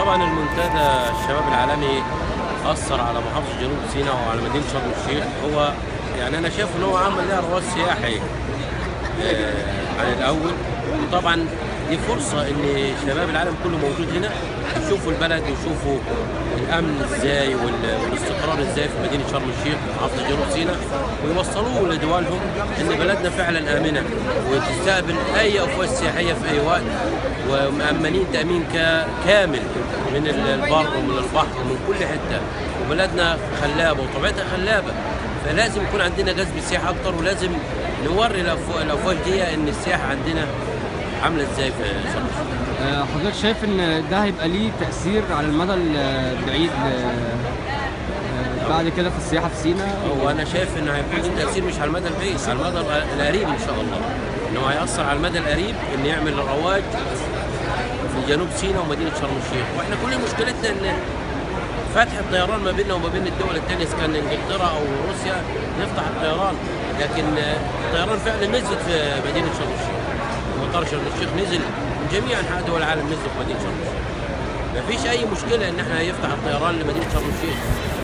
طبعا المنتدى الشباب العالمي اثر على محافظه جنوب سيناء وعلى مدينه شرم الشيخ هو يعني انا شايف ان هو عمل لها رواج سياحي آه، عن الاول وطبعا دي فرصه ان شباب العالم كله موجود هنا يشوفوا البلد ويشوفوا الامن ازاي وال- والاستقرار ازاي في مدينه شرم الشيخ محافظه جنوب سيناء ويوصلوه لدولهم ان بلدنا فعلا امنه وتستقبل اي افواج سياحيه في اي وقت ومأمنين تأمين كا- كامل من ال- البر ومن البحر ومن كل حتة وبلدنا خلابة وطبيعتها خلابة فلازم يكون عندنا جذب سياحة أكتر ولازم نوري الأفو- الأفواج دي إن السياحة عندنا عاملة إزاي في شرم الشيخ. آه، حضرتك شايف ان ده هيبقى ليه تاثير على المدى البعيد آه، آه، بعد كده في السياحه في سينا هو أنا شايف إنه هيكون له تأثير مش على المدى البعيد على المدى القريب إن شاء الله إنه هيأثر على المدى القريب إن يعمل رواج في جنوب سيناء ومدينة شرم الشيخ وإحنا كل مشكلتنا إن فتح الطيران ما بيننا وما بين الدول الثانيه اذا كان انجلترا او روسيا نفتح الطيران لكن آه، الطيران فعلا نزل في مدينه شرم الشيخ مطار شرم الشيخ نزل من جميع انحاء دول العالم نزل في مدينه شرم الشيخ ما فيش اي مشكله ان احنا يفتح الطيران لمدينه شرم الشيخ